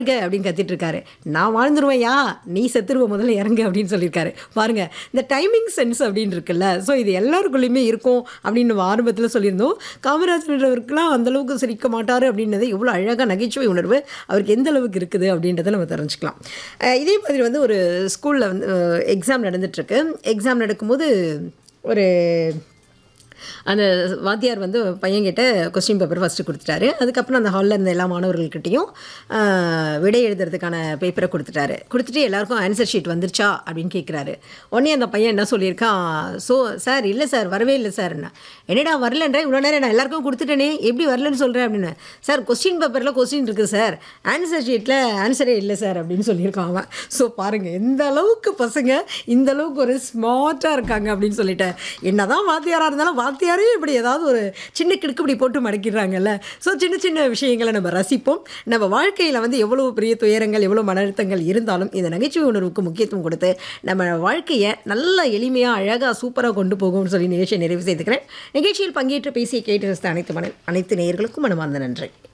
இருக்க அப்படின்னு கத்திட்டு இருக்காரு நான் வாழ்ந்துருவேன்யா நீ செத்துருவ முதல்ல இறங்கு அப்படின்னு சொல்லியிருக்காரு பாருங்க இந்த டைமிங் சென்ஸ் அப்படின்னு இருக்குல்ல ஸோ இது எல்லாருக்குள்ளேயுமே இருக்கும் அப்படின்னு நம்ம ஆரம்பத்தில் சொல்லியிருந்தோம் காமராஜர்ன்றவருக்குலாம் அந்த அளவுக்கு சிரிக்க மாட்டார் அப்படின்னது எவ்வளோ அழகாக நகைச்சுவை உணர்வு அவருக்கு எந்த அளவுக்கு இருக்குது அப்படின்றத நம்ம தெரிஞ்சுக்கலாம் அஹ் இதே மாதிரி வந்து ஒரு ஸ்கூலில் வந்து எக்ஸாம் நடந்துட்டுருக்கு எக்ஸாம் நடக்கும்போது ஒரு அந்த வாத்தியார் வந்து பையன்கிட்ட கொஸ்டின் பேப்பர் ஃபஸ்ட்டு கொடுத்துட்டாரு அதுக்கப்புறம் அந்த ஹாலில் இருந்த எல்லா மாணவர்கள்கிட்டையும் ஆஹ், விடை எழுதுறதுக்கான பேப்பரை கொடுத்துட்டாரு கொடுத்துட்டு எல்லாருக்கும் ஆன்சர் ஷீட் வந்துருச்சா அப்படின்னு கேட்குறாரு உடனே அந்த பையன் என்ன சொல்லியிருக்கான் ஸோ சார் இல்லை சார் வரவே இல்லை சார் என்னடா வரலன்ற இவ்வளோ நேரம் நான் எல்லாருக்கும் கொடுத்துட்டேனே எப்படி வரலன்னு சொல்கிறேன் அப்படின்னு சார் கொஸ்டின் பேப்பரில் கொஸ்டின் இருக்குது சார் ஆன்சர் ஷீட்டில் ஆன்சரே இல்லை சார் அப்படின்னு சொல்லியிருக்கான் அவன் ஸோ பாருங்கள் எந்த அளவுக்கு பசங்க இந்த அளவுக்கு ஒரு ஸ்மார்ட்டாக இருக்காங்க அப்படின்னு சொல்லிட்டேன் என்னதான் வாத்தியாராக இருந்தாலும் வாத்தியாரே இப்படி ஏதாவது ஒரு சின்ன கிடுக்கு இப்படி போட்டு மடக்கிடுறாங்கல்ல ஸோ சின்ன சின்ன விஷயங்களை நம்ம ரசிப்போம் நம்ம வாழ்க்கையில் வந்து எவ்வளோ பெரிய துயரங்கள் எவ்வளோ மன அழுத்தங்கள் இருந்தாலும் இந்த நகைச்சுவை உணர்வுக்கு முக்கியத்துவம் கொடுத்து நம்ம வாழ்க்கையை நல்ல எளிமையாக அழகாக சூப்பராக கொண்டு போகும்னு சொல்லி நிகழ்ச்சியை நிறைவு செய்துக்கிறேன் நிகழ்ச்சியில் பங்கேற்று பேசிய கேட்டு ரசித்த அனைத்து மன அனைத்து நேயர்களுக்கும் மனமார்ந்த நன்றி